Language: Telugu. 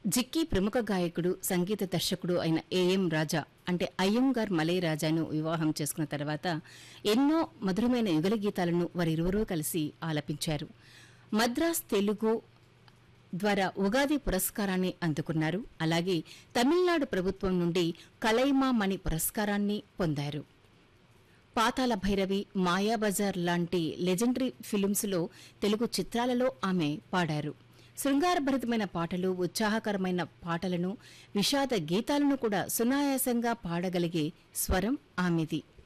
జిక్కీ ప్రముఖ గాయకుడు సంగీత దర్శకుడు అయిన ఏఎం రాజా అంటే అయ్యంగార్ మలై రాజాను వివాహం చేసుకున్న తర్వాత ఎన్నో మధురమైన యుగల గీతాలను వారిరువురూ కలిసి ఆలపించారు మద్రాస్ తెలుగు ద్వారా ఉగాది పురస్కారాన్ని అందుకున్నారు అలాగే తమిళనాడు ప్రభుత్వం నుండి కలైమా మణి పురస్కారాన్ని పొందారు పాతాల భైరవి మాయాబజార్ లాంటి లెజెండరీ ఫిలిమ్స్లో తెలుగు చిత్రాలలో ఆమె పాడారు శృంగారభరితమైన పాటలు ఉత్సాహకరమైన పాటలను విషాద గీతాలను కూడా సునాయాసంగా పాడగలిగే స్వరం ఆమెది